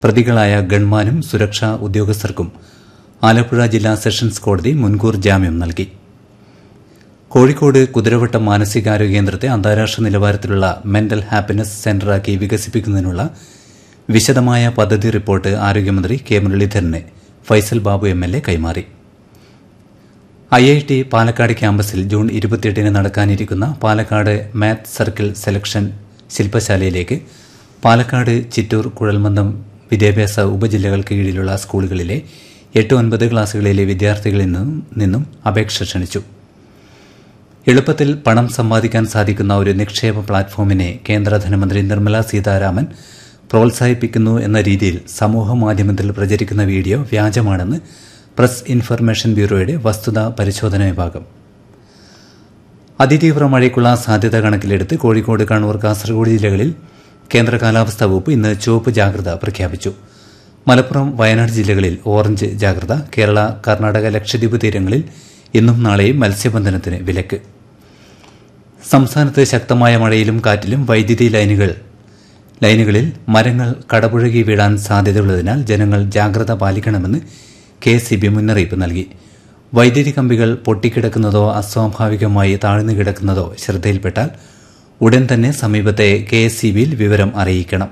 പ്രതികളായ ഗൺമാനും സുരക്ഷാ ഉദ്യോഗസ്ഥർക്കും ആലപ്പുഴ ജില്ലാ സെഷൻസ് കോടതി മുൻകൂർ ജാമ്യം നൽകി കോഴിക്കോട് കുതിരവട്ടം മാനസികാരോഗ്യ കേന്ദ്രത്തെ അന്താരാഷ്ട്ര നിലവാരത്തിലുള്ള മെന്റൽ ഹാപ്പിനെസ് സെന്ററാക്കി വികസിപ്പിക്കുന്നതിനുള്ള വിശദമായ പദ്ധതി റിപ്പോർട്ട് ആരോഗ്യമന്ത്രി കെ മുരളീധരന് Faisal Babu M L A കൈമാറി ഐ ഐ ടി പാലക്കാട് ക്യാമ്പസിൽ ജൂൺ ഇരുപത്തിയെട്ടിന് നടക്കാനിരിക്കുന്ന പാലക്കാട് മാത്ത് സർക്കിൾ സെലക്ഷൻ ശില്പശാലയിലേക്ക് പാലക്കാട് ചിറ്റൂർ കുഴൽമന്ദം വിദ്യാഭ്യാസ ഉപജില്ലകൾക്ക് കീഴിലുള്ള സ്കൂളുകളിലെ എട്ട് ഒൻപത് ക്ലാസുകളിലെ വിദ്യാർത്ഥികളിൽ നിന്നും നിന്നും അപേക്ഷ ക്ഷണിച്ചു എളുപ്പത്തിൽ പണം സമ്പാദിക്കാൻ സാധിക്കുന്ന ഒരു നിക്ഷേപ പ്ലാറ്റ്ഫോമിനെ കേന്ദ്ര ധനമന്ത്രി നിർമ്മല സീതാരാമൻ പ്രോത്സാഹിപ്പിക്കുന്നു എന്ന രീതിയിൽ സമൂഹമാധ്യമത്തിൽ പ്രചരിക്കുന്ന വീഡിയോ വ്യാജമാണെന്ന് പ്രസ് ഇൻഫർമേഷൻ ബ്യൂറോയുടെ വസ്തുതാ പരിശോധന വിഭാഗം അതിതീവ്ര മഴയ്ക്കുള്ള സാധ്യത കണക്കിലെടുത്ത് കോഴിക്കോട് കണ്ണൂർ കാസർഗോഡ് ജില്ലകളിൽ കേന്ദ്ര കാലാവസ്ഥാ വകുപ്പ് ഇന്ന് ചുവപ്പ് ജാഗ്രത പ്രഖ്യാപിച്ചു മലപ്പുറം വയനാട് ജില്ലകളിൽ ഓറഞ്ച് ജാഗ്രത കേരള കർണാടക ലക്ഷദ്വീപ് തീരങ്ങളിൽ ഇന്നും നാളെയും മത്സ്യബന്ധനത്തിന് വിലക്ക് സംസ്ഥാനത്ത് ശക്തമായ മഴയിലും കാറ്റിലും വൈദ്യുതി ലൈനുകൾ ലൈനുകളിൽ മരങ്ങൾ കടപുഴകി വീഴാൻ സാധ്യതയുള്ളതിനാൽ ജനങ്ങൾ ജാഗ്രത പാലിക്കണമെന്ന് കെ സി ബി മുന്നറിയിപ്പ് നൽകി വൈദ്യുതി കമ്പികൾ പൊട്ടിക്കിടക്കുന്നതോ അസ്വാഭാവികമായി താഴ്ന്നു കിടക്കുന്നതോ ശ്രദ്ധയിൽപ്പെട്ടാൽ ഉടൻ തന്നെ സമീപത്തെ കെ എസ് സി ബിയിൽ വിവരം അറിയിക്കണം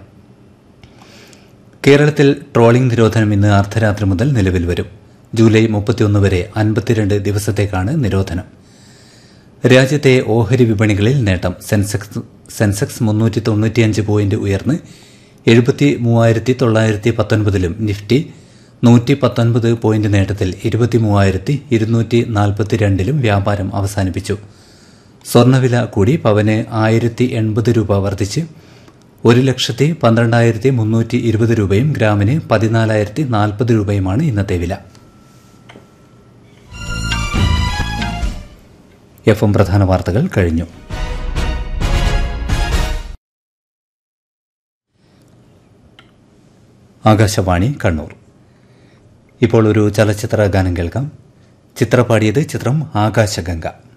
കേരളത്തിൽ ട്രോളിംഗ് നിരോധനം ഇന്ന് അർദ്ധരാത്രി മുതൽ നിലവിൽ വരും ജൂലൈ മുപ്പത്തിയൊന്ന് വരെ അൻപത്തിരണ്ട് ദിവസത്തേക്കാണ് നിരോധനം രാജ്യത്തെ ഓഹരി വിപണികളിൽ നേട്ടം സെൻസെക്സ് സെൻസെക്സ് മുന്നൂറ്റി തൊണ്ണൂറ്റിയഞ്ച് പോയിന്റ് ഉയർന്ന് എഴുപത്തി മൂവായിരത്തി തൊള്ളായിരത്തി പത്തൊൻപതിലും നിഫ്റ്റി നൂറ്റി പത്തൊൻപത് പോയിന്റ് നേട്ടത്തിൽ ഇരുപത്തി മൂവായിരത്തി ഇരുന്നൂറ്റി നാൽപ്പത്തിരണ്ടിലും വ്യാപാരം അവസാനിപ്പിച്ചു സ്വർണ്ണവില കൂടി പവന് ആയിരത്തി എൺപത് രൂപ വർദ്ധിച്ച് ഒരു ലക്ഷത്തി പന്ത്രണ്ടായിരത്തി മുന്നൂറ്റി ഇരുപത് രൂപയും ഗ്രാമിന് പതിനാലായിരത്തി നാൽപ്പത് രൂപയുമാണ് ഇന്നത്തെ വില എഫ് എം പ്രധാന വാർത്തകൾ കഴിഞ്ഞു ആകാശവാണി കണ്ണൂർ ഇപ്പോൾ ഒരു ചലച്ചിത്ര ഗാനം കേൾക്കാം ചിത്രപാടിയത് ചിത്രം ആകാശഗംഗ